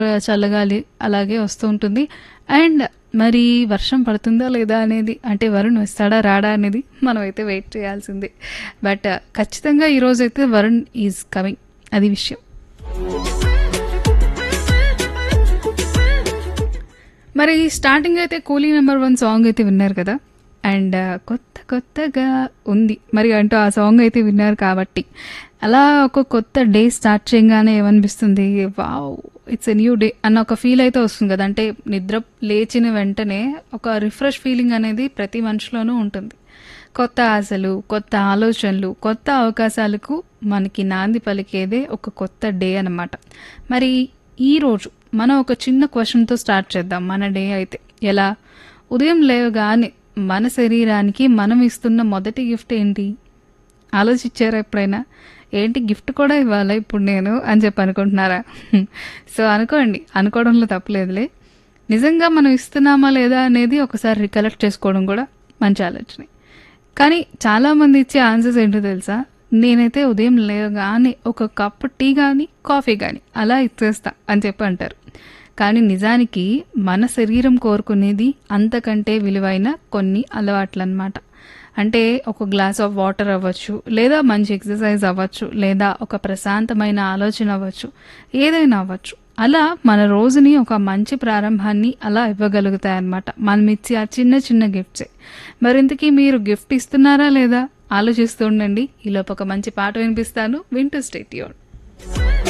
చల్లగాలి అలాగే వస్తూ ఉంటుంది అండ్ మరి వర్షం పడుతుందా లేదా అనేది అంటే వరుణ్ వస్తాడా రాడా అనేది మనం అయితే వెయిట్ చేయాల్సిందే బట్ ఖచ్చితంగా ఈరోజు అయితే వరుణ్ ఈజ్ కమింగ్ అది విషయం మరి స్టార్టింగ్ అయితే కూలీ నెంబర్ వన్ సాంగ్ అయితే విన్నారు కదా అండ్ కొత్త కొత్తగా ఉంది మరి అంటూ ఆ సాంగ్ అయితే విన్నారు కాబట్టి అలా ఒక కొత్త డే స్టార్ట్ చేయగానే ఏమనిపిస్తుంది wow it's a new day అన్న ఒక ఫీల్ అయితే వస్తుంది కదా అంటే నిద్ర లేచిన వెంటనే ఒక రిఫ్రెష్ ఫీలింగ్ అనేది ప్రతి మనిషిలోనూ ఉంటుంది కొత్త ఆశలు కొత్త ఆలోచనలు కొత్త అవకాశాలకు మనకి నాంది పలికేదే ఒక కొత్త డే అన్నమాట మరి ఈరోజు మనం ఒక చిన్న క్వశ్చన్తో స్టార్ట్ చేద్దాం మన డే అయితే ఎలా ఉదయం లేవగానే మన శరీరానికి మనం ఇస్తున్న మొదటి గిఫ్ట్ ఏంటి ఆలోచించారా ఎప్పుడైనా ఏంటి గిఫ్ట్ కూడా ఇవ్వాలా ఇప్పుడు నేను అని చెప్పి అనుకుంటున్నారా సో అనుకోండి అనుకోవడంలో తప్పలేదులే నిజంగా మనం ఇస్తున్నామా లేదా అనేది ఒకసారి రికలెక్ట్ చేసుకోవడం కూడా మంచి ఆలోచనే కానీ చాలామంది ఇచ్చే ఆన్సర్స్ ఏంటో తెలుసా నేనైతే ఉదయం లేవగానే ఒక కప్పు టీ కానీ కాఫీ కానీ అలా ఇచ్చేస్తా అని చెప్పి అంటారు కానీ నిజానికి మన శరీరం కోరుకునేది అంతకంటే విలువైన కొన్ని అలవాట్లు అనమాట అంటే ఒక గ్లాస్ ఆఫ్ వాటర్ అవ్వచ్చు లేదా మంచి ఎక్సర్సైజ్ అవ్వచ్చు లేదా ఒక ప్రశాంతమైన ఆలోచన అవ్వచ్చు ఏదైనా అవ్వచ్చు అలా మన రోజుని ఒక మంచి ప్రారంభాన్ని అలా ఇవ్వగలుగుతాయన్నమాట మనం ఇచ్చే ఆ చిన్న చిన్న గిఫ్ట్సే మరింతకీ మీరు గిఫ్ట్ ఇస్తున్నారా లేదా ఆలోచిస్తూ ఉండండి ఈలోపు ఒక మంచి పాట వినిపిస్తాను వింటూ స్టేట్ యూన్